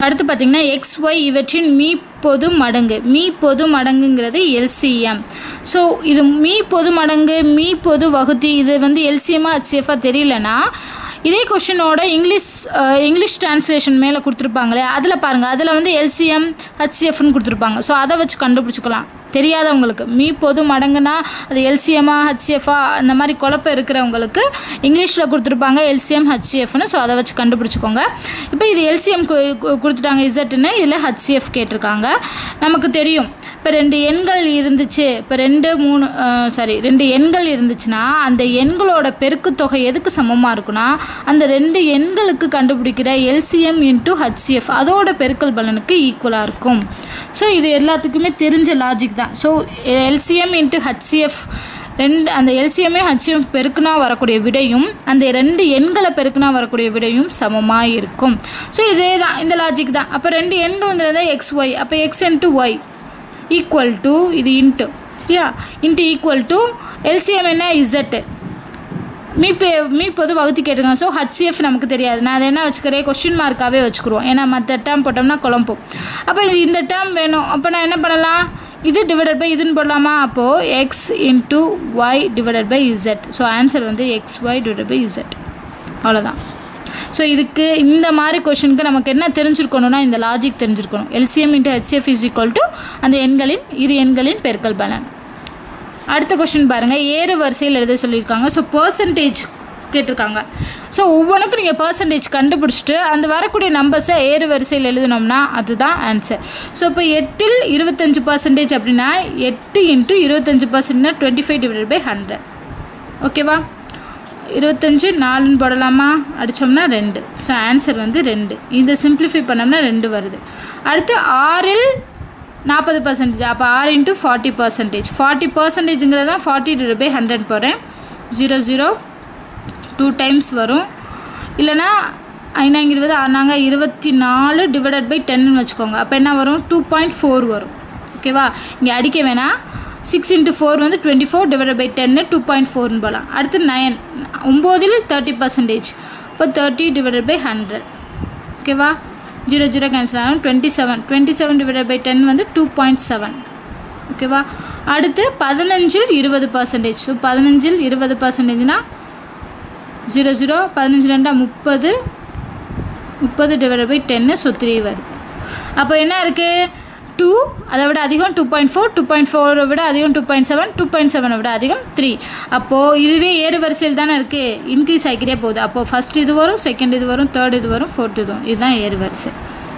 அடுத்து பார்த்தீங்கன்னா X Y இவற்றின் மீ பொது மடங்கு மீ பொது மடங்குங்கிறது எல்சிஎம் ஸோ இது மீ பொது மடங்கு மீ பொது வகுத்தி இது வந்து எல்சிஎம்மாக ஹெச்எஃபாக தெரியலனா இதே கொஷினோட இங்கிலீஷ் அஹ், இங்கிலீஷ் டிரான்ஸ்லேஷன் மேலே கொடுத்துருப்பாங்களே அதில் பாருங்கள் அதில் வந்து எல்சிஎம் ஹெச்சிஎஃப்னு கொடுத்துருப்பாங்க ஸோ அதை வச்சு கண்டுபிடிச்சிக்கலாம் தெரியாதவங்களுக்கு மீ பொது மடங்குனா அது எல்சிஎம்மா ஹெச்எஃப்ஆ அந்த மாதிரி குழப்பம் இருக்கிறவங்களுக்கு இங்கிலீஷில் கொடுத்துருப்பாங்க எல்சிஎம் ஹெச்எஃப்னு ஸோ அதை வச்சு கண்டுபிடிச்சிக்கோங்க இப்போ இது எல்சிஎம் கொடுத்துட்டாங்க இசட்டுன்னு இதில் ஹெச்எஃப் கேட்டிருக்காங்க நமக்கு தெரியும் இப்போ ரெண்டு எண்கள் இருந்துச்சு இப்போ ரெண்டு மூணு சாரி ரெண்டு எண்கள் இருந்துச்சுன்னா அந்த எண்களோட பெருக்குத்தொகை எதுக்கு சமமாக இருக்குன்னா அந்த ரெண்டு எண்களுக்கு கண்டுபிடிக்கிற எல்சிஎம் இன்ட்டு ஹெச்எஃப் அதோட பெருக்கல் பலனுக்கு ஈக்குவலாக இருக்கும் ஸோ இது எல்லாத்துக்குமே தெரிஞ்ச லாஜிக் தான் ஸோ எல்சிஎம் இன்ட்டு ஹெச்எஃப் ரெண்டு அந்த எல்சிஎம்ஏ ஹெச்எம் பெருக்குனா வரக்கூடிய விடையும் அந்த ரெண்டு எண்களை பெருக்குனா வரக்கூடிய விடையும் சமமாக இருக்கும் ஸோ இதே தான் இந்த லாஜிக் தான் அப்போ ரெண்டு எண்கள்ங்கிறத எக்ஸ் ஒய் அப்போ X into Y equal to இது இன்ட்டு சரியா இன்ட்டு ஈக்குவல் டு எல்சிஎம் என்ன இசட்டு மீ பே மீ பொது வகுத்து கேட்டிருக்காங்க ஸோ ஹச்சிஎஃப் நமக்கு தெரியாது நான் அதை என்ன வச்சுக்கிறேன் கொஷின் மார்க்காகவே வச்சுக்கிறோம் ஏன்னா மற்ற டேர்ம் போட்டோம்னா குழம்பும் அப்போ எனக்கு இந்த டேர்ம் வேணும் அப்போ நான் என்ன பண்ணலாம் இது டிவைடட் பை இதுன்னு போடலாமா அப்போது X into Y divided by Z so answer வந்து X Y divided by Z அவ்வளோதான் ஸோ இதுக்கு இந்த மாதிரி கொஷனுக்கு நமக்கு என்ன தெரிஞ்சிருக்கணும்னா இந்த லாஜிக் தெரிஞ்சிருக்கணும் LCM into HF is equal to அந்த எண்களின் இரு எண்களின் பெருக்கல் பலன் அடுத்த கொஷின் பாருங்கள் ஏறு வரிசையில் எழுத சொல்லியிருக்காங்க ஸோ பர்சன்டேஜ் கேட்டிருக்காங்க ஸோ ஒவ்வொன்றுக்கும் நீங்கள் பர்சன்டேஜ் கண்டுபிடிச்சிட்டு அந்த வரக்கூடிய நம்பர்ஸை ஏறு வரிசையில் எழுதினோம்னா அதுதான் ஆன்சர் ஸோ இப்போ எட்டில் இருபத்தஞ்சு பர்சன்டேஜ் அப்படின்னா எட்டு இன்ட்டு இருபத்தஞ்சு பர்சன்ட்னா twenty five divide by hundred ஓகேவா இருபத்தஞ்சு நாலுன்னு போடலாமா அடித்தோம்னா ரெண்டு ஸோ ஆன்சர் வந்து ரெண்டு இதை சிம்பிளிஃபை பண்ணோம்னா ரெண்டு வருது அடுத்து ஆறில் நாற்பது பர்சன்டேஜ் அப்போ ஆறு இன்ட்டு ஃபார்ட்டி பர்சன்டேஜ் ஃபார்ட்டி பர்சன்டேஜுங்கிறது தான் ஃபார்ட்டி டிவைட் பை ஹண்ட்ரட் போகிறேன் ஜீரோ ஜீரோ டூ டைம்ஸ் வரும் இல்லைனா ஐநாங்க இருபது ஆனாங்க இருபத்தி நாலு டிவைடட் பை டென்னு வச்சுக்கோங்க அப்போ என்ன வரும் டூ பாயிண்ட் ஃபோர் வரும் ஓகேவா இங்கே அடிக்க வேணாம் சிக்ஸ் இன்ட்டு ஃபோர் வந்து டுவெண்ட்டி ஃபோர் டிவைட் பை டென்னு டூ பாயிண்ட் ஃபோர்னு போகலாம் அடுத்து நயன் ஒம்போதில் தேர்ட்டி பர்சன்டேஜ் இப்போ தேர்ட்டி டிவைட் பை ஹண்ட்ரட் ஓகேவா ஜீரோ ஜீரோ கேன்சல் ஆகும் twenty seven twenty seven divide by ten வந்து டூ பாயிண்ட் செவன் ஓகேவா அடுத்து பதினஞ்சில் இருபது பர்சன்டேஜ் ஸோ பதினஞ்சில் இருபது பர்சன்டேஜ்னால் ஜீரோ ஜீரோ பதினஞ்சு ரெண்டா முப்பது முப்பது டிவைட் பை டென்னு ஸோ த்ரீ வருது அப்போ என்ன இருக்குது டூ அதை விட அதிகம் two point four two point ஃபோரை விட அதிகம் two point seven two point செவனை விட அதிகம் த்ரீ அப்போது இதுவே ஏறு வரிசையில் தானே இருக்குது இன்க்ரீஸ் ஆகிக்கிட்டே போகுது அப்போது ஃபஸ்ட் இது வரும் செகண்ட் இது வரும் தேர்ட் இது வரும் ஃபோர்த் இது வரும் இதுதான் ஏறு வரிசை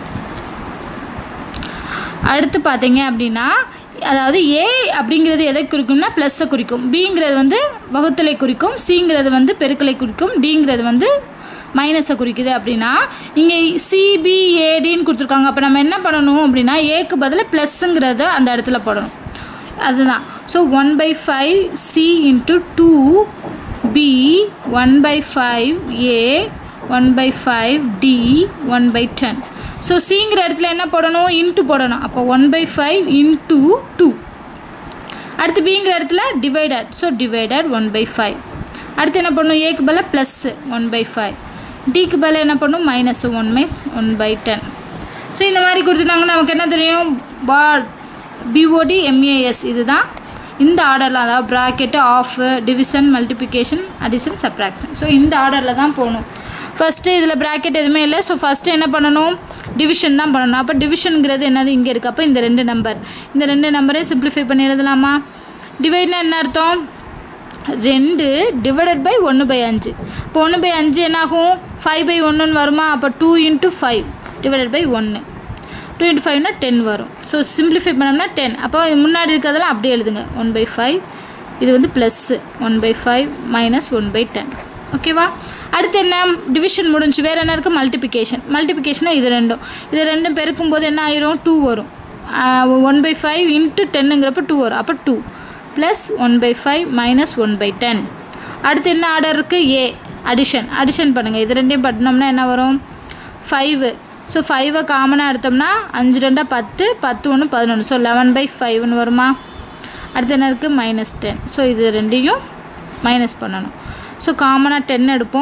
அடுத்து பார்த்தீங்க அப்படின்னா அதாவது ஏ அப்படிங்கிறது எதை குறிக்கும்னா ப்ளஸ்ஸை குறிக்கும் பிங்கிறது வந்து வகுத்தலை குறிக்கும் சிங்கிறது வந்து பெருக்கலை குறிக்கும் டிங்கிறது வந்து மைனஸை குறிக்குது அப்படின்னா இங்கே சிபிஏடின்னு கொடுத்துருக்காங்க அப்போ நம்ம என்ன பண்ணணும் அப்படின்னா ஏக்கு பதிலாக ப்ளஸ்ஸுங்கிறத அந்த இடத்துல போடணும் அதுதான் so one by five C into two B one by five A one by five D one by ten so சிங்கிற இடத்துல என்ன போடணும் இன்ட்டு போடணும் அப்போ one by five into two அடுத்து பிங்கிற இடத்துல divided so divided one by five அடுத்து என்ன பண்ணணும் ஏக்கு பதில் ப்ளஸ்ஸு ஒன் பை ஃபைவ் டிக்கு பதில் என்ன பண்ணும் minus one by one by ten so இந்த மாதிரி கொடுத்துட்டாங்கன்னா நமக்கு என்ன தெரியும் பா பிஓடி எம்ஏஎஸ் இதுதான் இந்த ஆர்டரில் அதாவது bracket of division multiplication addition subtraction so இந்த ஆர்டரில் தான் போகணும் ஃபஸ்ட்டு இதில் ப்ராக்கெட் எதுவுமே இல்லை ஸோ ஃபஸ்ட்டு என்ன பண்ணணும் டிவிஷன் தான் பண்ணணும் அப்போ டிவிஷனுங்கிறது என்னது இங்கே இருக்குது அப்போ இந்த ரெண்டு நம்பர் இந்த ரெண்டு நம்பரையும் சிம்பிளிஃபை பண்ணி எழுதலாமா டிவைட்னா என்ன அர்த்தம் ரெண்டு டிவைடட் பை ஒன்று பை அஞ்சு இப்போ ஒன்று பை அஞ்சு என்னாகும் ஃபைவ் பை ஒன்றுன்னு வருமா அப்போ two into five divided by ஒன்று டூ இன்ட்டு ஃபைவ்னா டென் வரும் ஸோ சிம்பிளிஃபை பண்ணோம்னா டென் அப்போ முன்னாடி இருக்கிறதெல்லாம் அப்படியே எழுதுங்க ஒன் பை ஃபைவ் இது வந்து plus one by five minus one by ten ஓகேவா அடுத்து என்ன டிவிஷன் முடிஞ்சு வேறு என்ன இருக்குது மல்டிபிகேஷன் மல்டிபிகேஷனாக இது ரெண்டும் இது ரெண்டும் பெருக்கும் போது என்ன ஆயிரும் டூ வரும் ஒன் பை ஃபைவ் இன்ட்டு டென்னுங்கிறப்ப டூ வரும் அப்போ two plus one by five minus one by ten அடுத்து என்ன ஆர்டர் இருக்குது ஏ அடிஷன் அடிஷன் பண்ணுங்கள் இது ரெண்டையும் பண்ணோம்னா என்ன வரும் ஃபைவு ஸோ ஃபைவை காமனாக எடுத்தோம்னா அஞ்சு ரெண்டா பத்து பத்து ஒன்று பதினொன்று ஸோ லெவன் பை ஃபைவ்னு வருமா அடுத்து என்ன இருக்குது மைனஸ் டென் ஸோ இது ரெண்டையும் மைனஸ் பண்ணணும் ஸோ காமனாக டென் எடுப்போம்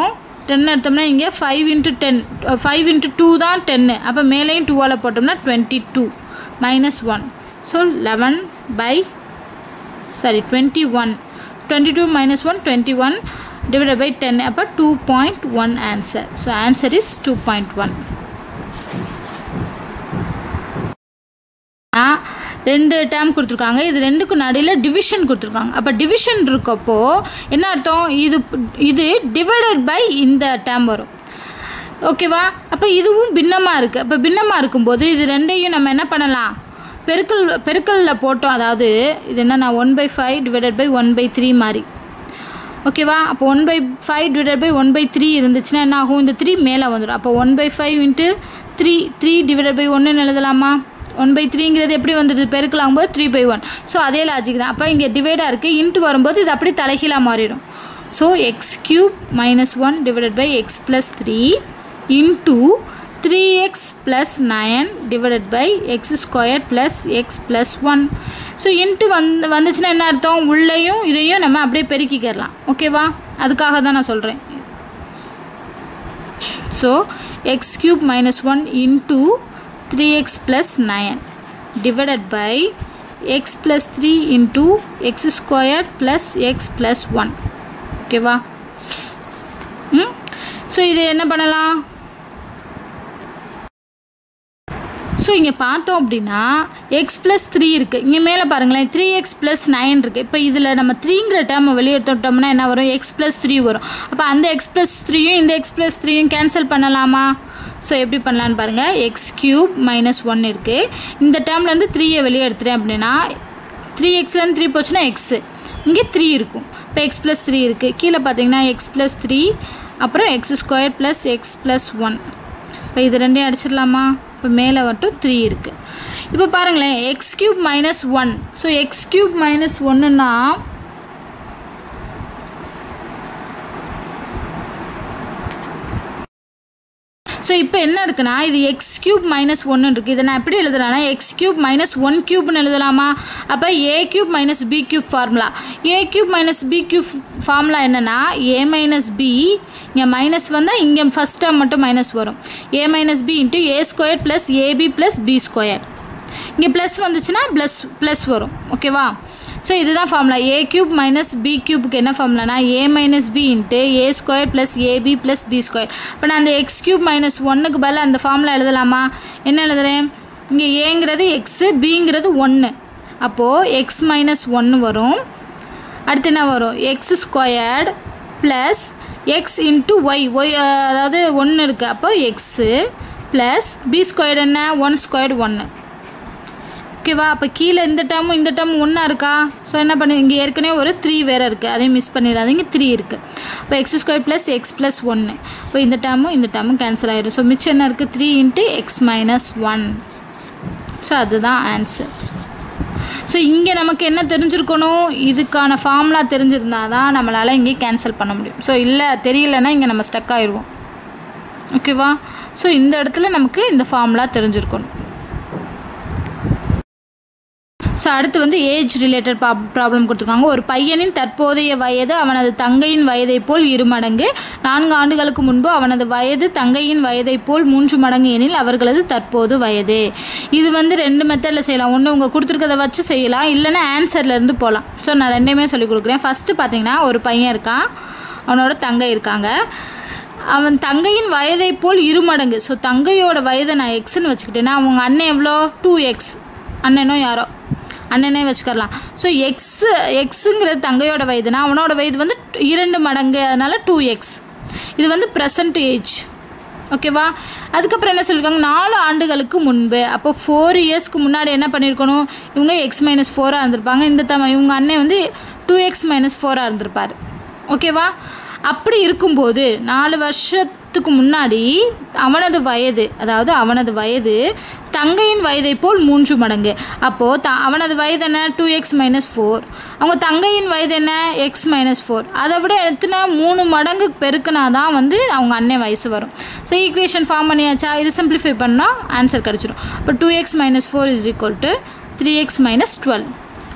டென் எடுத்தோம்னா இங்கே five into ten five into two தான் டென்னு அப்போ மேலேயும் டூவால் போட்டோம்னா twenty two minus one so eleven by sorry twenty one twenty two minus one twenty one divide by ten அப்போ two point one answer so answer is two point one ரெண்டு டேம் கொடுத்துருக்காங்க இது ரெண்டுக்கும் நடுவில் டிவிஷன் கொடுத்துருக்காங்க அப்போ டிவிஷன் இருக்கப்போ என்ன அர்த்தம் இது இது டிவைடட் பை இந்த டேம் வரும் ஓகேவா அப்போ இதுவும் பின்னமாக இருக்குது அப்போ பின்னமாக இருக்கும்போது இது ரெண்டையும் நம்ம என்ன பண்ணலாம் பெருக்கல் பெருக்கலில் போட்டோம் அதாவது இது என்னன்னா one by five divided by one by three மாதிரி ஓகேவா அப்போ one by five divided by one by three இருந்துச்சுன்னா என்ன ஆகும் இந்த த்ரீ மேலே வந்துடும் அப்போ one by five into three three divided by ஒன்றுன்னு எழுதலாமா ஒன் பை த்ரீங்கிறது எப்படி வந்துடுது பெருக்கலாம் போது த்ரீ பை ஒன் ஸோ அதே லாஜிக் தான் அப்போ இங்கே டிவைடாக இருக்குது இன்ட்டு வரும்போது இது அப்படி தலைகீழாக மாறிடும் so X cube minus one divided by X plus three into three X plus nine divided by X square plus X plus one so into வந்து வந்துச்சுன்னா என்ன அர்த்தம் உள்ளேயும் இதையும் நம்ம அப்படியே பெருக்கிக்கிறலாம் ஓகேவா அதுக்காக தான் நான் சொல்கிறேன் so X cube minus one into 3x plus 9 divided by x plus 3 into x squared plus x plus 1 ஓகேவா ம் ஸோ இது என்ன பண்ணலாம் ஸோ இங்கே பார்த்தோம் அப்படின்னா எக்ஸ் ப்ளஸ் த்ரீ இருக்குது இங்கே மேலே பாருங்களேன் த்ரீ எக்ஸ் ப்ளஸ் நைன் இருக்குது இப்போ இதில் நம்ம த்ரீங்கிற டேர்மை வெளியெடுத்துட்டோம்னா என்ன வரும் எக்ஸ் ப்ளஸ் த்ரீ வரும் அப்போ அந்த எக்ஸ் ப்ளஸ் த்ரீயும் இந்த எக்ஸ் ப்ளஸ் த்ரீயும் கேன்சல் பண்ணலாமா ஸோ எப்படி பண்ணலான்னு பாருங்கள் எக்ஸ் க்யூப் மைனஸ் ஒன் இருக்குது இந்த டேர்ம்லேருந்து த்ரீயை வெளியே எடுத்துட்டேன் அப்படின்னா த்ரீ எக்ஸ்லேருந்து த்ரீ போச்சுன்னா எக்ஸு இங்கே த்ரீ இருக்கும் இப்போ எக்ஸ் ப்ளஸ் த்ரீ இருக்குது கீழே பார்த்தீங்கன்னா எக்ஸ் ப்ளஸ் த்ரீ அப்புறம் X square plus X plus one இப்போ இது ரெண்டையும் அடிச்சிடலாமா இப்போ மேலே மட்டும் த்ரீ இருக்குது இப்போ பாருங்களேன் X cube minus one so X cube minus ஒன்றுனா ஸோ இப்போ என்ன இருக்குன்னா இது எக்ஸ் கியூப் மைனஸ் ஒன்று இருக்குது இதை நான் எப்படி எழுதுறேன்னா எக்ஸ் கியூப் மைனஸ் ஒன் கியூப்னு எழுதலாமா அப்போ A cube minus B cube formula A cube minus B cube formula என்னென்னா ஏ மைனஸ் பி இங்கே மைனஸ் வந்தால் இங்கே ஃபஸ்ட் டேர்ம் மட்டும் மைனஸ் வரும் A minus B into A square plus AB plus B square இங்கே ப்ளஸ் வந்துச்சுன்னா plus plus வரும் ஓகேவா ஸோ இதுதான் formula A cube minus B கியூப்க்கு என்ன ஃபார்முலானா A minus B into A square plus AB plus B square இப்போ நான் அந்த எக்ஸ் கியூப் மைனஸ் ஒன்றுக்கு பதில் அந்த ஃபார்முலா எழுதலாமா என்ன எழுதுறேன் இங்கே ஏங்கிறது எக்ஸு பிங்கிறது ஒன்று அப்போது எக்ஸ் மைனஸ் ஒன்று வரும் அடுத்து என்ன வரும் X squared plus X into Y Y அதாவது ஒன்று இருக்குது அப்போ எக்ஸு ப்ளஸ் பி ஸ்கொயர்டு என்ன ஒன் ஸ்கொயர்டு ஒன்று ஓகேவா அப்போ கீழே இந்த டேர்மும் இந்த டேர்மும் ஒன்றா இருக்கா ஸோ என்ன பண்ணி இங்கே ஏற்கனவே ஒரு த்ரீ வேறு இருக்குது அதையும் மிஸ் பண்ணிடாதீங்க த்ரீ இருக்குது இப்போ X square plus X plus ஒன்று இப்போ இந்த டேர்மும் இந்த டேர்மும் கேன்சல் ஆகிடும் ஸோ மிச்சம் என்ன இருக்குது three into X minus one so அதுதான் ஆன்சர் ஸோ இங்கே நமக்கு என்ன தெரிஞ்சிருக்கணும் இதுக்கான ஃபார்முலா தெரிஞ்சிருந்தா தான் நம்மளால் இங்கே கேன்சல் பண்ண முடியும் ஸோ இல்லை தெரியலன்னா இங்கே நம்ம ஸ்டக் ஆயிடுவோம் ஓகேவா ஸோ இந்த இடத்துல நமக்கு இந்த ஃபார்முலா தெரிஞ்சிருக்கணும் ஸோ அடுத்து வந்து ஏஜ் ரிலேட்டட் ப்ராப்ளம் கொடுத்துருக்காங்க ஒரு பையனின் தற்போதைய வயது அவனது தங்கையின் வயதை போல் இரு மடங்கு நான்கு ஆண்டுகளுக்கு முன்பு அவனது வயது தங்கையின் வயதை போல் மூன்று மடங்கு எனில் அவர்களது தற்போது வயது இது வந்து ரெண்டு மெத்தடில் செய்யலாம் ஒன்று உங்கள் கொடுத்துருக்கத வச்சு செய்யலாம் இல்லைன்னா ஆன்சர்லேருந்து போகலாம் ஸோ நான் ரெண்டையுமே சொல்லி கொடுக்குறேன் ஃபஸ்ட்டு பார்த்தீங்கன்னா ஒரு பையன் இருக்கான் அவனோட தங்கை இருக்காங்க அவன் தங்கையின் வயதை போல் இரு மடங்கு ஸோ தங்கையோட வயதை நான் எக்ஸ்ன்னு வச்சுக்கிட்டேன்னா அவங்க அண்ணன் எவ்வளோ டூ எக்ஸ் அண்ணனோ யாரோ அண்ணனே வச்சுக்கலாம் ஸோ எக்ஸு எக்ஸுங்கிறது தங்கையோட வயதுனா அவனோட வயது வந்து இரண்டு மடங்கு அதனால் டூ எக்ஸ் இது வந்து ப்ரெசன்ட் ஏஜ் ஓகேவா அதுக்கப்புறம் என்ன சொல்லியிருக்காங்க நாலு ஆண்டுகளுக்கு முன்பு அப்போ ஃபோர் இயர்ஸ்க்கு முன்னாடி என்ன பண்ணியிருக்கணும் இவங்க எக்ஸ் மைனஸ் ஃபோராக இருந்திருப்பாங்க இந்த தம் இவங்க அண்ணன் வந்து டூ எக்ஸ் மைனஸ் ஃபோராக இருந்திருப்பார் ஓகேவா அப்படி இருக்கும்போது நாலு வருஷத்துக்கு முன்னாடி அவனது வயது அதாவது அவனது வயது தங்கையின் வயதை போல் மூன்று மடங்கு அப்போது த அவனது வயது என்ன டூ எக்ஸ் மைனஸ் ஃபோர் அவங்க தங்கையின் வயது என்ன எக்ஸ் மைனஸ் ஃபோர் அதை விட எத்தனை மூணு மடங்கு பெருக்குனா தான் வந்து அவங்க அண்ணன் வயசு வரும் ஸோ ஈக்குவேஷன் ஃபார்ம் பண்ணியாச்சா இது சிம்பிளிஃபை பண்ணால் ஆன்சர் கிடச்சிடும் இப்போ two X minus four is equal to three X minus twelve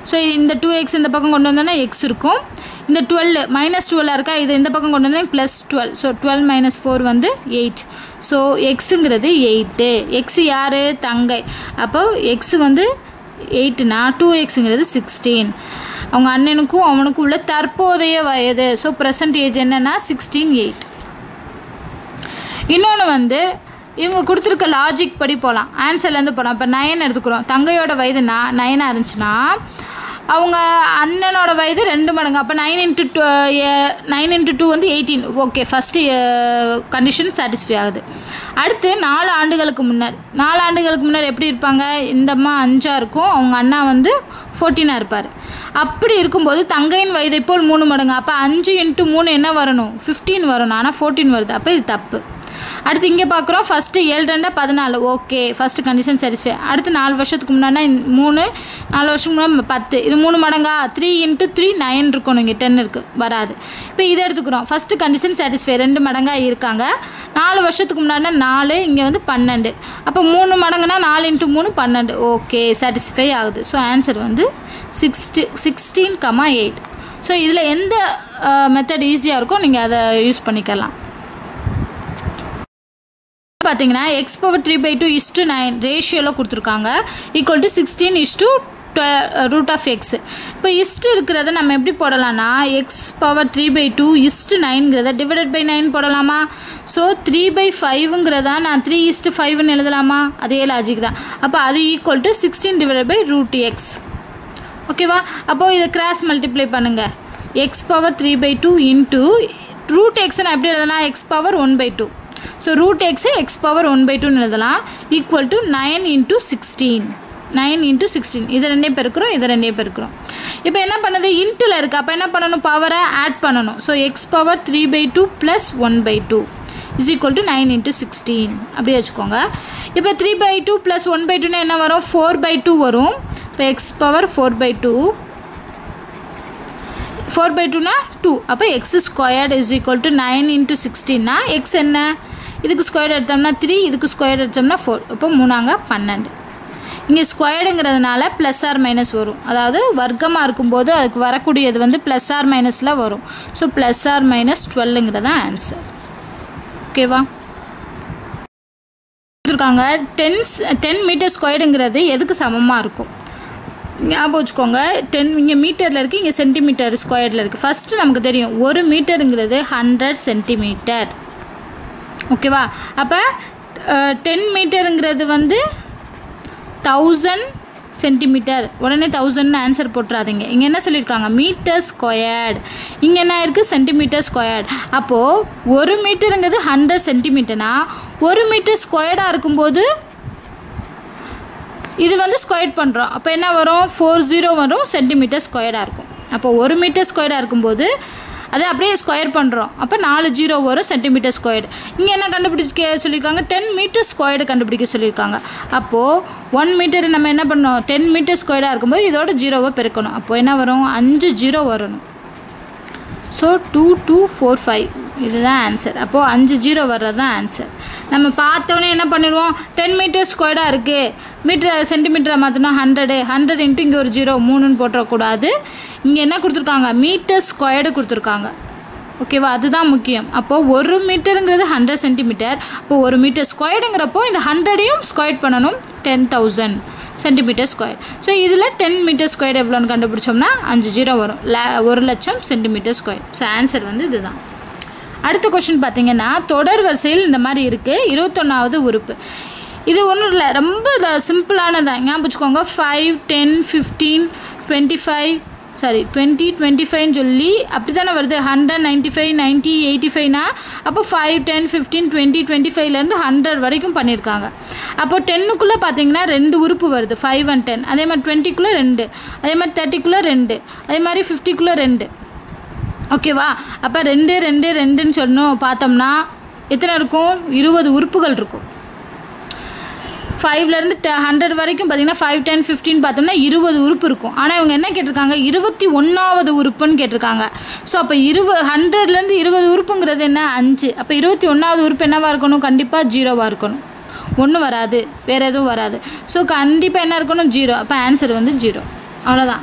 so இந்த டூ எக்ஸ் இந்த பக்கம் கொண்டு வந்தோன்னா எக்ஸ் இருக்கும் இந்த டுவெல் மைனஸ் டுவெல்லாக இருக்கா இது இந்த பக்கம் கொண்டு வந்தோன்னா plus twelve so twelve minus four வந்து எயிட் ஸோ எக்ஸுங்கிறது எயிட்டு எக்ஸ் யார் தங்கை அப்போ எக்ஸ் வந்து எயிட்டுனா டூ எக்ஸுங்கிறது சிக்ஸ்டீன் அவங்க அண்ணனுக்கும் அவனுக்கும் உள்ள தற்போதைய வயது ஸோ ப்ரெசன்ட் ஏஜ் என்னென்னா சிக்ஸ்டீன் எயிட் இன்னொன்று வந்து இவங்க கொடுத்துருக்க லாஜிக் படி போகலாம் ஆன்சர்லேருந்து போகலாம் இப்போ நயன் எடுத்துக்கிறோம் தங்கையோட வயது நான் நயனாக இருந்துச்சுன்னா அவங்க அண்ணனோட வயது ரெண்டு மடங்கு அப்போ nine into two nine into two வந்து eighteen okay first condition satisfy ஆகுது அடுத்து நாலு ஆண்டுகளுக்கு முன்னர் நாலு ஆண்டுகளுக்கு முன்னர் எப்படி இருப்பாங்க இந்த அம்மா அஞ்சாக இருக்கும் அவங்க அண்ணா வந்து ஃபோர்டீனாக இருப்பார் அப்படி இருக்கும்போது தங்கையின் வயதை போல் மூணு மடங்கு அப்போ அஞ்சு இன்ட்டு மூணு என்ன வரணும் ஃபிஃப்டீன் வரணும் ஆனால் ஃபோர்டீன் வருது அப்போ இது தப்பு அடுத்து இங்கே பார்க்குறோம் ஃபஸ்ட்டு ஏழு ரெண்டா பதினாலு ஓகே ஃபஸ்ட்டு கண்டிஷன் சாட்டிஸ்ஃபை அடுத்து நாலு வருஷத்துக்கு முன்னாடி மூணு நாலு வருஷத்துக்கு முன்னாடி பத்து இது மூணு மடங்கா த்ரீ இன்ட்டு த்ரீ நைன் இருக்கணும் இங்கே டென் இருக்குது வராது இப்போ இதை எடுத்துக்கிறோம் ஃபஸ்ட்டு கண்டிஷன் சாட்டிஸ்ஃபை ரெண்டு மடங்காக இருக்காங்க நாலு வருஷத்துக்கு முன்னாடி நாலு இங்கே வந்து பன்னெண்டு அப்போ மூணு மடங்குனா நாலு இன்ட்டு மூணு பன்னெண்டு ஓகே சாட்டிஸ்ஃபை ஆகுது ஸோ ஆன்சர் வந்து sixty sixteen comma eight so இதில் எந்த மெத்தட் ஈஸியாக இருக்கோ நீங்கள் அதை யூஸ் பண்ணிக்கலாம் பார்த்தீங்கன்னா X power three by two is to nine ரேஷியோவில் கொடுத்துருக்காங்க equal to sixteen is to root of X இப்போ இஸ்ட் இருக்கிறத நம்ம எப்படி போடலாம்னா X power three by two is to நைன்கிறத டிவைடட் பை நைன் போடலாமா ஸோ த்ரீ பை ஃபைவ்ங்கிறதா நான் த்ரீ இஸ்ட் ஃபைவ்னு எழுதலாமா அதே லாஜிக் தான் அப்போ அது equal to sixteen divided by root X ஓகேவா அப்போது இதை கிராஸ் மல்டிப்ளை பண்ணுங்கள் X power three by two into root X நான் எப்படி எழுதலாம் X power one by two so root X X power one by டூன்னு எழுதலாம் equal to nine into sixteen nine into sixteen இதை ரெண்டே பெருக்கிறோம் இதை ரெண்டே பெருக்கிறோம் இப்போ என்ன பண்ணுது இன்ட்டில் இருக்குது அப்போ என்ன பண்ணணும் பவரை ஆட் பண்ணணும் so X power three by two plus one by two is equal to nine into sixteen அப்படியே வச்சுக்கோங்க இப்போ three by two plus one by டூனா என்ன வரும் ஃபோர் பை டூ வரும் இப்போ X power four by two four by டூனா two அப்போ X squared is equal to nine into சிக்ஸ்டீன்னா எக்ஸ் என்ன இதுக்கு ஸ்கொயர் எடுத்தோம்னா த்ரீ இதுக்கு ஸ்கொயர் எடுத்தோம்னா ஃபோர் இப்போ மூணாங்க பன்னெண்டு இங்கே ஸ்கொயர்டுங்கிறதுனால ப்ளஸ் ஆர் மைனஸ் வரும் அதாவது வர்க்கமாக இருக்கும்போது அதுக்கு வரக்கூடியது வந்து ப்ளஸ் ஆர் மைனஸில் வரும் ஸோ ப்ளஸ் ஆர் மைனஸ் டுவெல்லுங்கிறது தான் ஆன்சர் ஓகேவா கொடுத்துருக்காங்க டென்ஸ் டென் மீட்டர் ஸ்கொயர்டுங்கிறது எதுக்கு சமமாக இருக்கும் ஞாபகம் வச்சுக்கோங்க டென் இங்கே மீட்டரில் இருக்குது இங்கே சென்டிமீட்டர் ஸ்கொயரில் இருக்குது ஃபஸ்ட்டு நமக்கு தெரியும் ஒரு மீட்டருங்கிறது ஹண்ட்ரட் சென்டிமீட்டர் ஓகேவா அப்போ டென் மீட்டருங்கிறது வந்து தௌசண்ட் சென்டிமீட்டர் உடனே தௌசண்ட்னு ஆன்சர் போட்டுறாதீங்க இங்கே என்ன சொல்லியிருக்காங்க மீட்டர் ஸ்கொயர்டு இங்கே என்ன இருக்குது சென்டிமீட்டர் ஸ்கொயர்டு அப்போது ஒரு மீட்டருங்கிறது ஹண்ட்ரட் சென்டிமீட்டர்னா ஒரு மீட்டர் ஸ்கொயர்டாக இருக்கும்போது இது வந்து ஸ்கொயர் பண்ணுறோம் அப்போ என்ன வரும் ஃபோர் ஜீரோ வரும் சென்டிமீட்டர் ஸ்கொயராக இருக்கும் அப்போ ஒரு மீட்டர் ஸ்கொயராக இருக்கும்போது அதை அப்படியே ஸ்கொயர் பண்ணுறோம் அப்போ நாலு ஜீரோ வரும் சென்டிமீட்டர் ஸ்கொயர்டு இங்கே என்ன கண்டுபிடிக்க சொல்லியிருக்காங்க டென் மீட்டர் ஸ்கொயர்டு கண்டுபிடிக்க சொல்லியிருக்காங்க அப்போது ஒன் மீட்டர் நம்ம என்ன பண்ணோம் டென் மீட்டர் ஸ்கொயராக இருக்கும்போது இதோட ஜீரோவை பெருக்கணும் அப்போது என்ன வரும் அஞ்சு ஜீரோ வரணும் so two two four five இதுதான் ஆன்சர் அப்போது அஞ்சு ஜீரோ வர்றது தான் ஆன்சர் நம்ம பார்த்தோன்னே என்ன பண்ணிடுவோம் டென் மீட்டர் ஸ்கொயர்டாக இருக்குது மீட்டர் சென்டிமீட்டரை மாற்றினா ஹண்ட்ரடு ஹண்ட்ரட் இன்ட்டு இங்கே ஒரு ஜீரோ மூணுன்னு போட்டுறக்கூடாது இங்கே என்ன கொடுத்துருக்காங்க மீட்டர் ஸ்கொயர்டு கொடுத்துருக்காங்க ஓகேவா அதுதான் முக்கியம் அப்போது ஒரு மீட்டருங்கிறது ஹண்ட்ரட் சென்டிமீட்டர் அப்போ ஒரு மீட்டர் ஸ்கொயர்டுங்கிறப்போ இந்த ஹண்ட்ரடையும் ஸ்கொயர் பண்ணணும் ten thousand centimetre square so இதில் டென் மீட்டர் ஸ்கொயர் எவ்வளோன்னு கண்டுபிடிச்சோம்னா அஞ்சு ஜீரோ வரும் ல ஒரு லட்சம் சென்டிமீட்டர் ஸ்கொயர் ஸோ ஆன்சர் வந்து இதுதான் அடுத்த கொஷின் பார்த்தீங்கன்னா தொடர் வரிசையில் இந்த மாதிரி இருக்குது இருபத்தொன்னாவது உறுப்பு இது ஒன்றும் இல்லை ரொம்ப சிம்பிளானதான் ஞாபகம் வச்சுக்கோங்க five ten fifteen twenty five sorry twenty twenty ஃபைவ்னு சொல்லி அப்படி தானே வருது hundred ninety five ninety eighty ஃபைவ்னா அப்போ five ten fifteen twenty twenty ஃபைவ்லேருந்து ஹண்ட்ரட் வரைக்கும் பண்ணியிருக்காங்க அப்போ டென்னுக்குள்ளே பார்த்தீங்கன்னா ரெண்டு உறுப்பு வருது ஃபைவ் அண்ட் டென் அதே மாதிரி டுவெண்ட்டிக்குள்ளே ரெண்டு அதே மாதிரி தேர்ட்டிக்குள்ளே ரெண்டு அதே மாதிரி ஃபிஃப்டிக்குள்ளே ரெண்டு ஓகேவா அப்போ ரெண்டு ரெண்டு ரெண்டுன்னு சொன்னோம் பார்த்தோம்னா எத்தனை இருக்கும் இருபது உறுப்புகள் இருக்கும் ஃபைவ்லேருந்து டெ ஹண்ட்ரட் வரைக்கும் பார்த்தீங்கன்னா ஃபைவ் டென் ஃபிஃப்டின் பார்த்தோம்னா இருபது உறுப்பு இருக்கும் ஆனால் இவங்க என்ன கேட்டிருக்காங்க இருபத்தி ஒன்றாவது உறுப்புன்னு கேட்டிருக்காங்க ஸோ அப்போ இருபது ஹண்ட்ரட்லேருந்து இருபது உறுப்புங்கிறது என்ன அஞ்சு அப்போ இருபத்தி ஒன்றாவது உறுப்பு என்னவாக இருக்கணும் கண்டிப்பாக ஜீரோவாக இருக்கணும் ஒன்றும் வராது வேறு எதுவும் வராது ஸோ கண்டிப்பாக என்ன இருக்கணும் ஜீரோ அப்போ ஆன்சர் வந்து ஜீரோ அவ்வளோதான்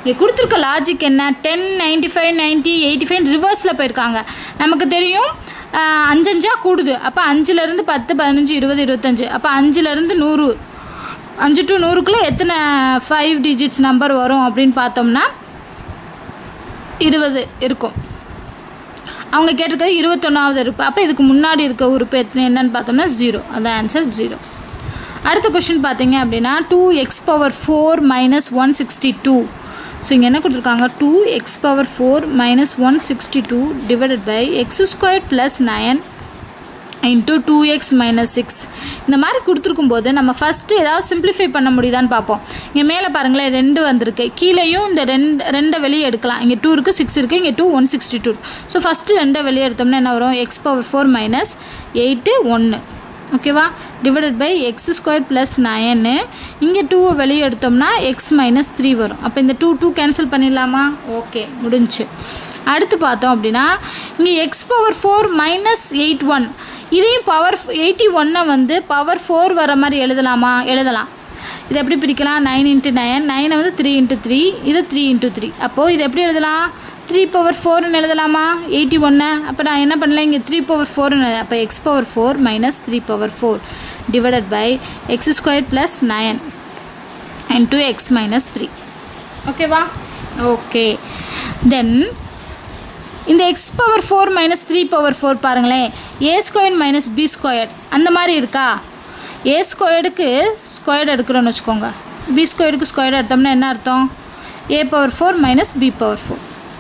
இங்கே கொடுத்துருக்க லாஜிக் என்ன ten ninety five ninety eighty five ரிவர்ஸில் போயிருக்காங்க நமக்கு தெரியும் ஆஹ், அஞ்சஞ்சா கூடுது அப்போ அஞ்சுலேருந்து பத்து பதினஞ்சு இருபது இருபத்தஞ்சு அப்போ அஞ்சுலேருந்து நூறு அஞ்சு டு நூறுக்குள்ளே எத்தனை ஃபைவ் டிஜிட்ஸ் நம்பர் வரும் அப்படின்னு பார்த்தோம்னா இருபது இருக்கும் அவங்க கேட்டிருக்கிறது இருபத்தொன்னாவது இருப்பு அப்போ இதுக்கு முன்னாடி இருக்க உறுப்பு எத்தனை என்னன்னு பார்த்தோம்னா ஜீரோ அந்த ஆன்சர் ஜீரோ அடுத்த கொஷின் பார்த்தீங்க அப்படின்னா two x power four minus one sixty two so இங்கே என்ன கொடுத்துருக்காங்க two x power four minus one sixty two divided by X square plus nine into two X minus six இந்த மாதிரி கொடுத்துருக்கும் போது நம்ம ஃபஸ்ட்டு ஏதாவது சிம்பிளிஃபை பண்ண முடியுதான்னு பார்ப்போம் இங்கே மேலே பாருங்களேன் ரெண்டு வந்திருக்கு கீழேயும் இந்த ரெண்டு ரெண்டை வெளியே எடுக்கலாம் இங்கே டூ இருக்குது சிக்ஸ் இருக்குது இங்கே two one sixty two so first ரெண்டை வெளியே எடுத்தோம்னா என்ன வரும் x power four minus eight ஒன்று ஓகேவா divided by X square plus nine இங்கே டூவை வெளியே எடுத்தோம்னா எக்ஸ் மைனஸ் த்ரீ வரும் அப்போ இந்த டூ டூ கேன்சல் பண்ணிடலாமா ஓகே முடிஞ்சுச்சு அடுத்து பார்த்தோம் அப்படின்னா இங்கே x power four minus eight one இதையும் பவர் எயிட்டி ஒன்னை வந்து பவர் ஃபோர் வர மாதிரி எழுதலாமா எழுதலாம் இது எப்படி பிரிக்கலாம் நைன் இன்ட்டு நைன் நைனை வந்து த்ரீ இன்ட்டு த்ரீ இது த்ரீ இன்ட்டு த்ரீ அப்போது இது எப்படி எழுதலாம் த்ரீ பவர் ஃபோர்னு எழுதலாமா எயிட்டி ஒன்று அப்போ நான் என்ன பண்ணல இங்கே த்ரீ பவர் ஃபோர்னு அப்போ x power four minus three power four divided by X square plus nine into X minus three ஓகேவா ஓகே தென் இந்த x power four minus three power four பாருங்களேன் a square minus b square அந்த மாதிரி இருக்கா ஏ ஸ்கொயர்டுக்கு squared எடுக்கிறோன்னு வச்சுக்கோங்க B ஸ்கொயர்டுக்கு squared எடுத்தோம்னா என்ன அர்த்தம் a power four minus b power four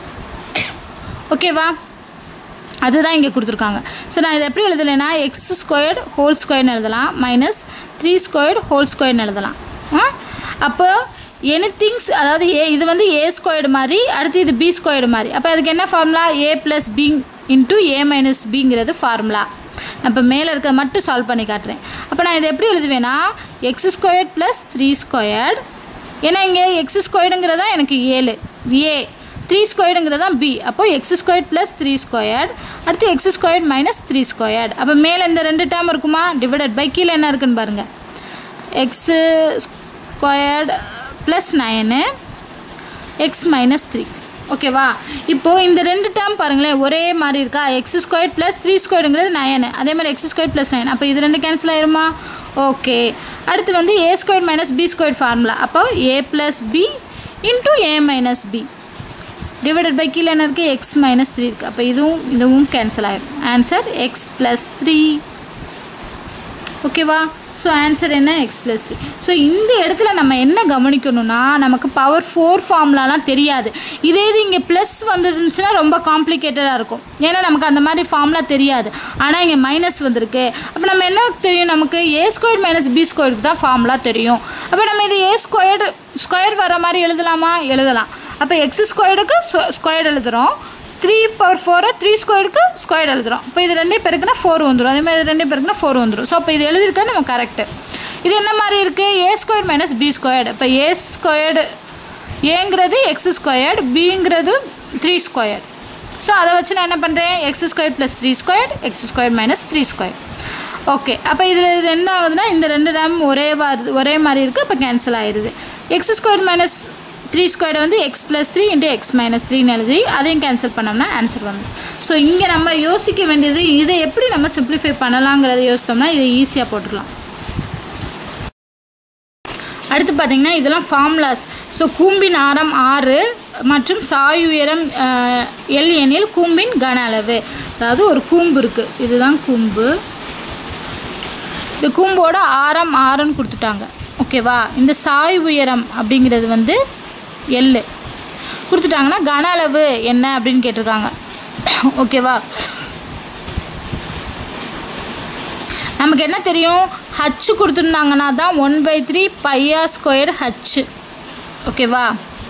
ஓகேவா அதுதான் இங்கே கொடுத்துருக்காங்க ஸோ நான் இதை எப்படி எழுதலைன்னா எக்ஸ் ஸ்கொயர்டு ஹோல் ஸ்கொயர்னு எழுதலாம் மைனஸ் த்ரீ ஸ்கொயர்டு ஹோல் ஸ்கொயர்னு எழுதலாம் ஆ? அப்போ எனி திங்ஸ் அதாவது ஏ இது வந்து ஏ ஸ்கொயர்டு மாதிரி அடுத்து இது பி ஸ்கொயர்டு மாதிரி அப்போ அதுக்கு என்ன formula a plus b into a minus பிங்கிறது ஃபார்முலா நான் இப்போ மேலே இருக்க மட்டும் சால்வ் பண்ணி காட்டுறேன் அப்போ நான் இதை எப்படி எழுதுவேன்னா x squared plus three squared ஏன்னா இங்கே எக்ஸ் ஸ்கொயர்டுங்கிறதா எனக்கு ஏழு ஏ த்ரீ ஸ்கொயர்டுங்கிறது தான் பி அப்போ x squared plus three squared அடுத்து x squared minus three squared அப்போ மேலே இந்த ரெண்டு டேர்ம் இருக்குமா டிவைடட் பை கீழே என்ன இருக்குன்னு பாருங்கள் x squared plus nine x minus three ஓகேவா இப்போது இந்த ரெண்டு டேர்ம் பாருங்களேன் ஒரே மாதிரி இருக்கா எக்ஸ் ஸ்கொயர் ப்ளஸ் த்ரீ ஸ்கொயருங்கிறது நயனு அதே மாதிரி எக்ஸ் ஸ்கொயர் ப்ளஸ் நயன் அப்போ இது ரெண்டு கேன்சல் ஆயிருமா ஓகே அடுத்து வந்து a square minus b square formula அப்போ a plus b into a minus b divided by கீழே என்ன இருக்குது எக்ஸ் மைனஸ் த்ரீ இருக்குது அப்போ இதுவும் இதுவும் கேன்சல் ஆயிடும் ஆன்சர் எக்ஸ் ப்ளஸ் த்ரீ ஓகேவா ஸோ ஆன்சர் என்ன எக்ஸ் ப்ளஸ் த்ரீ ஸோ இந்த இடத்துல நம்ம என்ன கவனிக்கணும்னா நமக்கு பவர் ஃபோர் ஃபார்ம்லாலாம் தெரியாது இதே இது இங்கே ப்ளஸ் வந்துருந்துச்சுன்னா ரொம்ப காம்ப்ளிகேட்டடாக இருக்கும் ஏன்னா நமக்கு அந்த மாதிரி ஃபார்ம்லாம் தெரியாது ஆனால் இங்கே மைனஸ் வந்திருக்கு அப்போ நம்ம என்ன தெரியும் நமக்கு ஏ ஸ்கொயர் மைனஸ் பி ஸ்கொயருக்கு தான் ஃபார்முலா தெரியும் அப்போ நம்ம இது ஏ ஸ்கொயர்டு ஸ்கொயர் வர மாதிரி எழுதலாமா எழுதலாம் அப்போ எக்ஸ் ஸ்கொயர்டுக்கு ஸ்கொயர்டு எழுதுகிறோம் த்ரீ பவர் ஃபோரை த்ரீ ஸ்கொயருக்கு ஸ்கொயர் எழுதுகிறோம் இப்போ இது ரெண்டையும் பெருக்குனா ஃபோர் வந்துடும் அதே மாதிரி இது ரெண்டையும் பெருக்குனா ஃபோர் வந்துடும் ஸோ அப்போ இது எழுதியிருக்கிறது நம்ம கரெக்டு இது என்ன மாதிரி இருக்குது a square minus b squared இப்போ ஏ ஸ்கொயர்டு ஏங்கிறது எக்ஸ் ஸ்கொயர்டு பிங்கிறது த்ரீ ஸ்கொயர் ஸோ அதை வச்சு நான் என்ன பண்ணுறேன் x square plus three square x square minus three square okay அப்போ இதில் என்ன ஆகுதுன்னா இந்த ரெண்டு ரேம் ஒரே வருது ஒரே மாதிரி இருக்குது அப்போ கேன்சல் ஆயிடுது x square minus three square வந்து x plus three into X minus த்ரீன்னு எழுதி அதையும் கேன்சல் பண்ணோம்னா ஆன்சர் வந்து ஸோ இங்கே நம்ம யோசிக்க வேண்டியது இதை எப்படி நம்ம சிம்பிளிஃபை பண்ணலாங்கிறத யோசித்தோம்னா இதை ஈஸியாக போட்டுடலாம் அடுத்து பார்த்தீங்கன்னா இதெல்லாம் ஃபார்முலாஸ் ஸோ கூம்பின் ஆரம் ஆறு மற்றும் சாய் உயரம் அஹ், எல் எனில் கூம்பின் கன அளவு அதாவது ஒரு கூம்பு இருக்குது இதுதான் கூம்பு இந்த கூம்போட ஆரம் ஆறுன்னு கொடுத்துட்டாங்க ஓகேவா இந்த சாய் உயரம் அப்படிங்கிறது வந்து எள்ளு கொடுத்துட்டாங்கன்னா கன அளவு என்ன அப்படின்னு கேட்டிருக்காங்க ஓகேவா நமக்கு என்ன தெரியும் ஹச்சு கொடுத்துருந்தாங்கன்னா தான் ஒன் பை த்ரீ பையா ஸ்கொயர் ஹச்சு ஓகேவா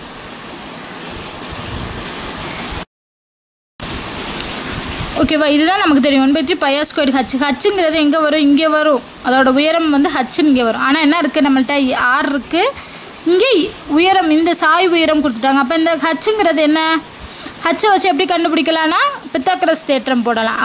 ஓகேவா இதுதான் நமக்கு தெரியும் ஒன் பை த்ரீ பையா ஸ்கொயர் ஹச் ஹச்சுங்கிறது எங்கே வரும் இங்கே வரும் அதோட உயரம் வந்து ஹச்சுன்னு இங்கே வரும் ஆனால் என்ன இருக்குது நம்மள்ட்ட ஆர் இருக்குது இங்கே உயரம் இந்த சாய் உயரம் கொடுத்துட்டாங்க அப்போ இந்த ஹச்சுங்கிறது என்ன ஹச்சை வச்சு எப்படி கண்டுபிடிக்கலாம்னா பித்தாக்கரஸ் தேற்றம் போடலாம்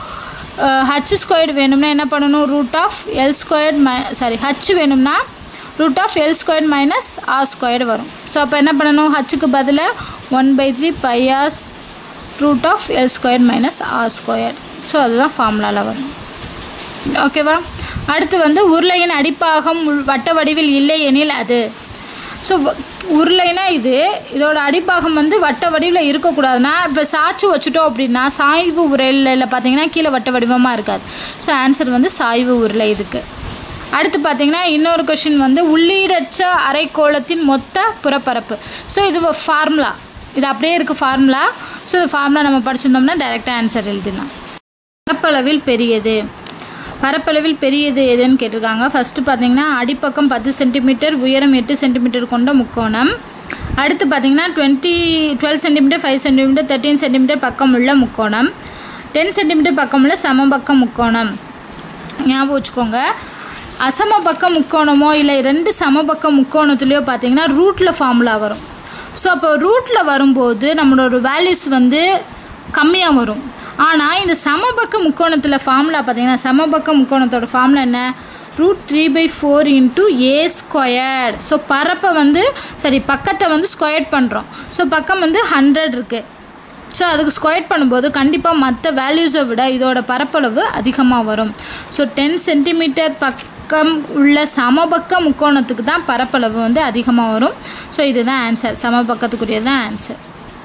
அப்போது ஹச் ஸ்கொயர்டு வேணும்னா என்ன பண்ணணும் ரூட் ஆஃப் எல் ஸ்கொயர்ட் ம சாரி ஹச் வேணும்னா root of l square minus r square வரும் ஸோ அப்போ என்ன பண்ணணும் ஹச்சுக்கு பதிலாக ஒன் பை த்ரீ பையாஸ் root of l square minus r square so அதுதான் ஃபார்முலாவில் வரும் ஓகேவா அடுத்து வந்து உருளையின் அடிப்பாகம் உள்- வட்ட வடிவில் இல்லை எனில் அது ஸோ உருளைனா இது இதோட அடிப்பாகம் வந்து வட்ட வடிவில் இருக்கக்கூடாதுன்னா இப்போ சாய்ச்சி வச்சுட்டோம் அப்படின்னா சாய்வு உருளையில் பார்த்தீங்கன்னா கீழே வட்ட வடிவமாக இருக்காது ஸோ ஆன்சர் வந்து சாய்வு உருளை இதுக்கு அடுத்து பார்த்தீங்கன்னா இன்னொரு கொஷின் வந்து உள்ளீடற்ற அரைக்கோளத்தின் மொத்த புறப்பரப்பு ஸோ இது ஃபார்முலா இது அப்படியே இருக்குது ஃபார்முலா ஸோ இந்த ஃபார்முலா நம்ம படிச்சிருந்தோம்னா டைரெக்டாக ஆன்சர் எழுதிடலாம் பரப்பளவில் பெரியது பரப்பளவில் பெரியது எதுன்னு கேட்டிருக்காங்க ஃபஸ்ட்டு பார்த்தீங்கன்னா அடிப்பக்கம் பத்து சென்டிமீட்டர் உயரம் எட்டு சென்டிமீட்டர் கொண்ட முக்கோணம் அடுத்து பார்த்தீங்கன்னா twenty twelve centimetre five centimetre thirteen centimetre பக்கம் உள்ள முக்கோணம் டென் சென்டிமீட்டர் பக்கம் உள்ள சமபக்க முக்கோணம் ஞாபகம் வச்சுக்கோங்க அசமபக்க முக்கோணமோ இல்லை ரெண்டு சமபக்க முக்கோணத்துலேயோ பார்த்தீங்கன்னா ரூட்டில் ஃபார்முலா வரும் ஸோ அப்போ ரூட்டில் வரும்போது நம்மளோட வேல்யூஸ் வந்து கம்மியாக வரும் ஆனால் இந்த சமபக்க முக்கோணத்தில் ஃபார்முலா பார்த்தீங்கன்னா சமபக்க முக்கோணத்தோட ஃபார்முலா என்ன root three by four into a squared so பரப்பை வந்து சரி பக்கத்தை வந்து ஸ்கொயர்ட் பண்ணுறோம் ஸோ பக்கம் வந்து ஹண்ட்ரட் இருக்குது ஸோ அதுக்கு ஸ்கொயர் பண்ணும்போது கண்டிப்பாக மற்ற வேல்யூஸை விட இதோட பரப்பளவு அதிகமாக வரும் ஸோ டென் சென்டிமீட்டர் பக்கம் உள்ள சமபக்க முக்கோணத்துக்கு தான் பரப்பளவு வந்து அதிகமாக வரும் ஸோ இதுதான் ஆன்சர் சமபக்கத்துக்குரியது தான் ஆன்சர்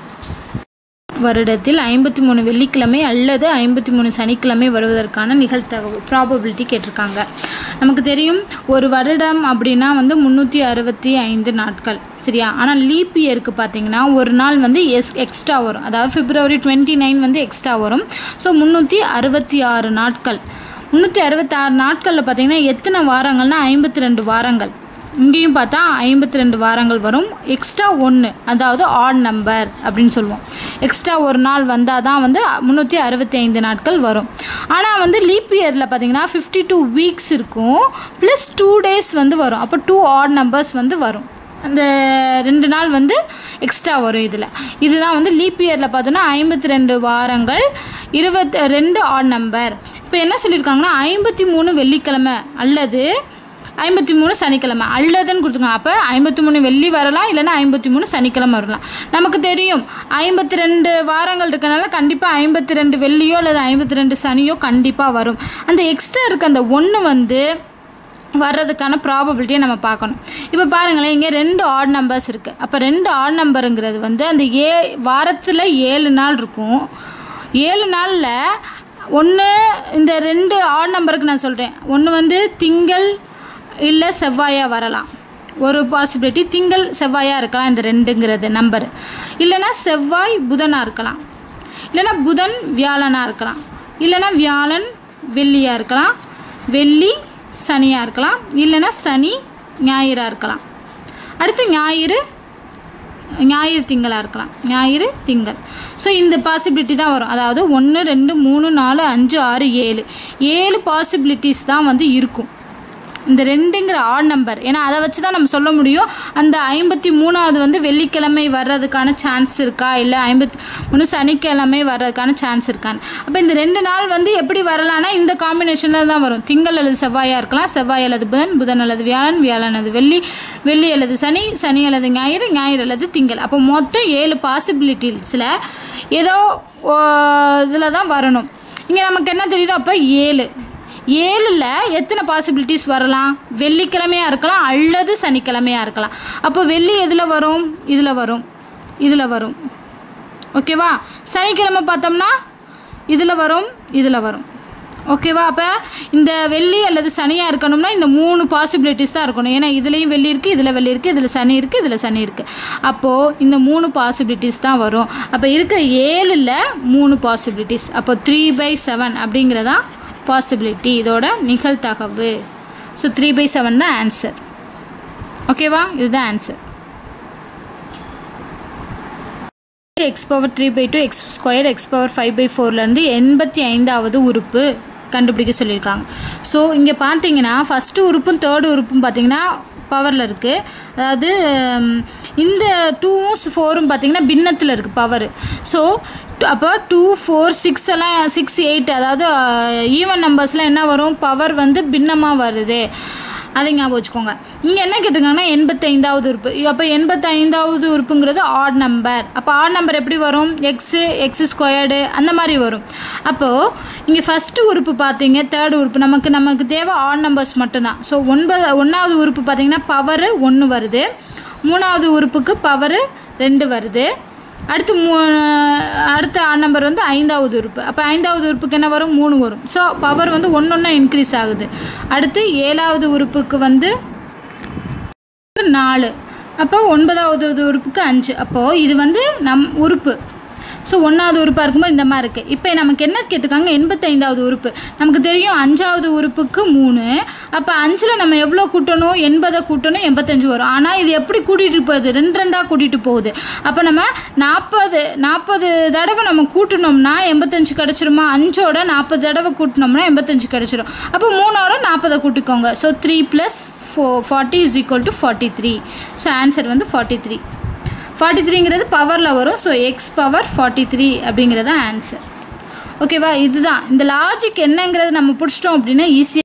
வருடத்தில் ஐம்பத்தி மூணு வெள்ளிக்கிழமை அல்லது ஐம்பத்தி மூணு சனிக்கிழமை வருவதற்கான நிகழ்தகவு ப்ராபபிலிட்டி கேட்டிருக்காங்க நமக்கு தெரியும் ஒரு வருடம் அப்படின்னா வந்து முந்நூற்றி அறுபத்தி ஐந்து நாட்கள் சரியா ஆனால் லீப் இயருக்கு பார்த்தீங்கன்னா ஒரு நாள் வந்து எஸ் எக்ஸ்ட்ரா வரும் அதாவது பிப்ரவரி டுவெண்ட்டி நைன் வந்து எக்ஸ்ட்ரா வரும் ஸோ முந்நூற்றி அறுபத்தி ஆறு நாட்கள் முந்நூற்றி அறுபத்தாறு நாட்களில் பார்த்தீங்கன்னா எத்தனை வாரங்கள்னா ஐம்பத்தி ரெண்டு வாரங்கள் இங்கேயும் பார்த்தா ஐம்பத்தி ரெண்டு வாரங்கள் வரும் எக்ஸ்ட்ரா ஒன்று அதாவது ஆட் நம்பர் அப்படின்னு சொல்லுவோம் எக்ஸ்ட்ரா ஒரு நாள் வந்தால் தான் வந்து முந்நூற்றி அறுபத்தி ஐந்து நாட்கள் வரும் ஆனால் வந்து லீப் இயரில் பார்த்தீங்கன்னா ஃபிஃப்டி டூ வீக்ஸ் இருக்கும் ப்ளஸ் டூ டேஸ் வந்து வரும் அப்போ டூ ஆட் நம்பர்ஸ் வந்து வரும் அந்த ரெண்டு நாள் வந்து எக்ஸ்ட்ரா வரும் இதில் இதுதான் வந்து லீப் இயரில் பார்த்தோன்னா ஐம்பத்தி ரெண்டு வாரங்கள் இருபத்தி ரெண்டு ஆட் நம்பர் இப்போ என்ன சொல்லியிருக்காங்கன்னா ஐம்பத்தி மூணு வெள்ளிக்கிழமை அல்லது ஐம்பத்தி மூணு சனிக்கிழமை அல்லதுன்னு கொடுத்துருக்காங்க அப்போ ஐம்பத்தி மூணு வெள்ளி வரலாம் இல்லைன்னா ஐம்பத்தி மூணு சனிக்கிழமை வரலாம் நமக்கு தெரியும் ஐம்பத்தி ரெண்டு வாரங்கள் இருக்கனால கண்டிப்பாக ஐம்பத்தி ரெண்டு வெள்ளியோ அல்லது ஐம்பத்தி ரெண்டு சனியோ கண்டிப்பாக வரும் அந்த எக்ஸ்ட்ரா இருக்க அந்த ஒன்று வந்து வர்றதுக்கான ப்ராபபிலிட்டியை நம்ம பார்க்கணும் இப்போ பாருங்களேன் இங்கே ரெண்டு ஆட் நம்பர்ஸ் இருக்குது அப்போ ரெண்டு ஆட் நம்பருங்கிறது வந்து அந்த ஏ வாரத்தில் ஏழு நாள் இருக்கும் ஏழு நாளில் ஒன்று இந்த ரெண்டு ஆட் நம்பருக்கு நான் சொல்கிறேன் ஒன்று வந்து திங்கள் இல்லை செவ்வாயாக வரலாம் ஒரு பாசிபிலிட்டி திங்கள் செவ்வாயாக இருக்கலாம் இந்த ரெண்டுங்கிறது நம்பர் இல்லைன்னா செவ்வாய் புதனாக இருக்கலாம் இல்லைன்னா புதன் வியாழனாக இருக்கலாம் இல்லைன்னா வியாழன் வெள்ளியாக இருக்கலாம் வெள்ளி சனியாக இருக்கலாம் இல்லைன்னா சனி ஞாயிறாக இருக்கலாம் அடுத்து ஞாயிறு ஞாயிறு திங்களாக இருக்கலாம் ஞாயிறு திங்கள் ஸோ இந்த பாசிபிலிட்டி தான் வரும் அதாவது ஒன்று ரெண்டு மூணு நாலு அஞ்சு ஆறு ஏழு ஏழு பாசிபிலிட்டிஸ் தான் வந்து இருக்கும் இந்த ரெண்டுங்கிற ஆட் நம்பர் ஏன்னா அதை வச்சு தான் நம்ம சொல்ல முடியும் அந்த ஐம்பத்தி மூணாவது வந்து வெள்ளிக்கிழமை வர்றதுக்கான சான்ஸ் இருக்கா இல்லை ஐம்பத்தி மூணு சனிக்கிழமை வர்றதுக்கான சான்ஸ் இருக்கான்னு அப்போ இந்த ரெண்டு நாள் வந்து எப்படி வரலாம்னா இந்த காம்பினேஷனில் தான் வரும் திங்கள் அல்லது செவ்வாயாக இருக்கலாம் செவ்வாய் அல்லது புதன் புதன் அல்லது வியாழன் வியாழன் அல்லது வெள்ளி வெள்ளி அல்லது சனி சனி அல்லது ஞாயிறு ஞாயிறு அல்லது திங்கள் அப்போ மொத்தம் ஏழு பாசிபிலிட்டிஸில் ஏதோ இதில் தான் வரணும் இங்கே நமக்கு என்ன தெரியுதோ அப்போ ஏழு ஏழில் எத்தனை பாசிபிலிட்டிஸ் வரலாம் வெள்ளிக்கிழமையாக இருக்கலாம் அல்லது சனிக்கிழமையாக இருக்கலாம் அப்போ வெள்ளி எதில் வரும் இதில் வரும் இதில் வரும் ஓகேவா சனிக்கிழமை பார்த்தோம்னா இதில் வரும் இதில் வரும் ஓகேவா அப்போ இந்த வெள்ளி அல்லது சனியாக இருக்கணும்னா இந்த மூணு பாசிபிலிட்டிஸ் தான் இருக்கணும் ஏன்னா இதுலேயும் வெள்ளி இருக்குது இதில் வெள்ளி இருக்குது இதில் சனி இருக்குது இதில் சனி இருக்குது அப்போது இந்த மூணு பாசிபிலிட்டிஸ் தான் வரும் அப்போ இருக்கிற ஏழில் மூணு பாசிபிலிட்டிஸ் அப்போ த்ரீ பை செவன் அப்படிங்கிறதா பாசிபிலிட்டி இதோட நிகழ்தகவு ஸோ த்ரீ பை செவன் தான் ஆன்சர் ஓகேவா இதுதான் answer x power three by two x square x power five by ஃபோர்லேருந்து எண்பத்தி ஐந்தாவது உறுப்பு கண்டுபிடிக்க சொல்லியிருக்காங்க ஸோ இங்கே பார்த்தீங்கன்னா ஃபஸ்ட்டு உறுப்பும் தேர்டு உறுப்பும் பார்த்தீங்கன்னா பவரில் இருக்குது அதாவது ம், இந்த டூவும் ஃபோரும் பார்த்தீங்கன்னா பின்னத்தில் இருக்குது பவர் ஸோ அப்போ டூ ஃபோர் சிக்ஸ் எல்லாம் சிக்ஸ் எயிட் அதாவது ஈவன் நம்பர்ஸில் என்ன வரும் பவர் வந்து பின்னமாக வருது அதை ஞாபகம் வச்சுக்கோங்க இங்கே என்ன கேட்டிருக்காங்கன்னா எண்பத்தைந்தாவது உறுப்பு அப்போ எண்பத்தைந்தாவது உறுப்புங்கிறது ஆட் நம்பர் அப்போ ஆட் நம்பர் எப்படி வரும் எக்ஸு எக்ஸ் ஸ்கொயர்டு அந்த மாதிரி வரும் அப்போது இங்கே ஃபஸ்ட்டு உறுப்பு பார்த்தீங்க தேர்ட் உறுப்பு நமக்கு நமக்கு தேவை ஆட் நம்பர்ஸ் மட்டும்தான் ஸோ ஒன்பது ஒன்றாவது உறுப்பு பார்த்தீங்கன்னா பவரு ஒன்று வருது மூணாவது உறுப்புக்கு பவரு ரெண்டு வருது அடுத்து மூ அடுத்த ஆட் நம்பர் வந்து ஐந்தாவது உறுப்பு அப்போ ஐந்தாவது உறுப்புக்கு என்ன வரும் மூணு வரும் ஸோ பவர் வந்து ஒன்று ஒன்றா இன்க்ரீஸ் ஆகுது அடுத்து ஏழாவது உறுப்புக்கு வந்து நாலு அப்போ ஒன்பதாவது உறுப்புக்கு அஞ்சு அப்போது இது வந்து நம் உறுப்பு ஸோ ஒன்றாவது உறுப்பாக இருக்கும்போது இந்த மாதிரி இருக்குது இப்போ நமக்கு என்ன கேட்டிருக்காங்க எண்பத்தைந்தாவது உறுப்பு நமக்கு தெரியும் அஞ்சாவது உறுப்புக்கு மூணு அப்போ அஞ்சில் நம்ம எவ்வளோ கூட்டணும் எண்பதை கூட்டணும் எண்பத்தஞ்சு வரும் ஆனால் இது எப்படி கூட்டிகிட்டு போகுது ரெண்டு ரெண்டாக கூட்டிகிட்டு போகுது அப்போ நம்ம நாற்பது நாற்பது தடவை நம்ம கூட்டினோம்னா எண்பத்தஞ்சு கிடச்சிருமா அஞ்சோட நாற்பது தடவை கூட்டினோம்னா எண்பத்தஞ்சு கிடச்சிரும் அப்போ மூணோட நாற்பதை கூட்டிக்கோங்க so three plus four forty is equal to forty three so answer வந்து ஃபார்ட்டி த்ரீ ஃபார்ட்டி த்ரீங்கிறது பவரில் வரும் so X power forty three அப்படிங்கிறது ஆன்சர் ஓகேவா இதுதான் இந்த லாஜிக் என்னங்கிறது நம்ம பிடிச்சிட்டோம் அப்படின்னா ஈஸியாக